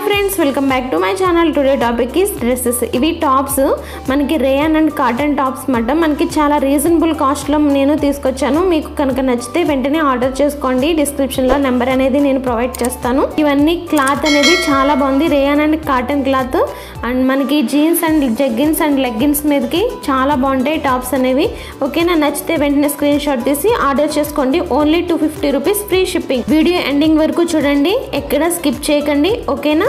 friends welcome back to my channel today topic is dresses ఇవి tops మనకి rayon and cotton tops మాట మనకి చాలా రీజనబుల్ కాస్ట్లో నేను తీసుకొచ్చాను మీకు కనుక నచ్చితే వెంటనే ఆర్డర్ చేసుకోండి డిస్క్రిప్షన్లో నెంబర్ అనేది నేను ప్రొవైడ్ చేస్తాను ఇవన్నీ క్లాత్ అనేది చాలా బాగుంది rayon and cotton cloth and మనకి jeans and jeggings and leggings మీదకి చాలా బాగుంటాయి టాప్స్ అనేవి ఓకేనా నచ్చితే వెంటనే స్క్రీన్ షాట్ తీసి ఆర్డర్ చేసుకోండి only two fifty rupees free shipping video ending వరకు చూడండి ఎక్కడ స్కిప్ చేయకండి ఓకేనా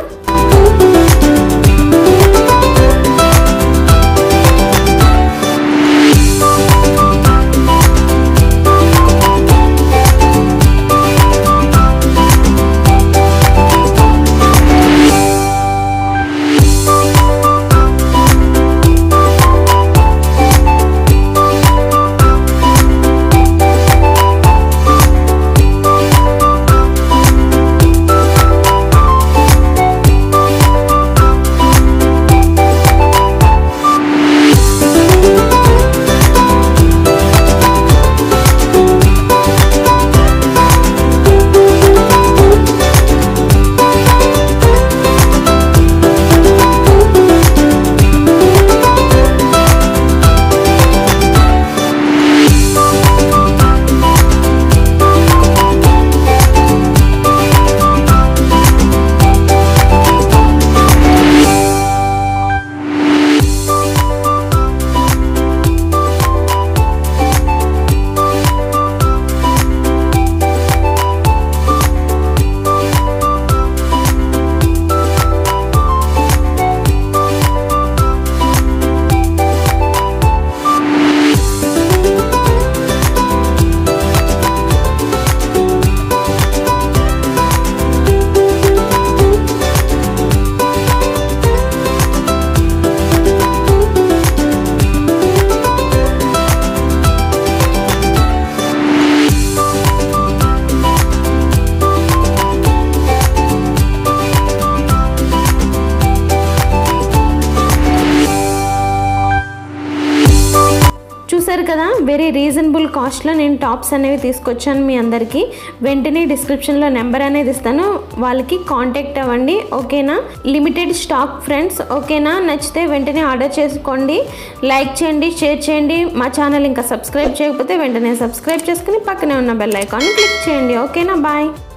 చూసారు కదా వెరీ రీజనబుల్ కాస్ట్లో నేను టాప్స్ అనేవి తీసుకొచ్చాను మీ అందరికీ వెంటనే డిస్క్రిప్షన్లో నెంబర్ అనేది ఇస్తాను వాళ్ళకి కాంటాక్ట్ అవ్వండి ఓకేనా లిమిటెడ్ స్టాక్ ఫ్రెండ్స్ ఓకేనా నచ్చితే వెంటనే ఆర్డర్ చేసుకోండి లైక్ చేయండి షేర్ చేయండి మా ఛానల్ ఇంకా సబ్స్క్రైబ్ చేయకపోతే వెంటనే సబ్స్క్రైబ్ చేసుకుని పక్కనే ఉన్న బెల్ ఐకాన్ని క్లిక్ చేయండి ఓకేనా బాయ్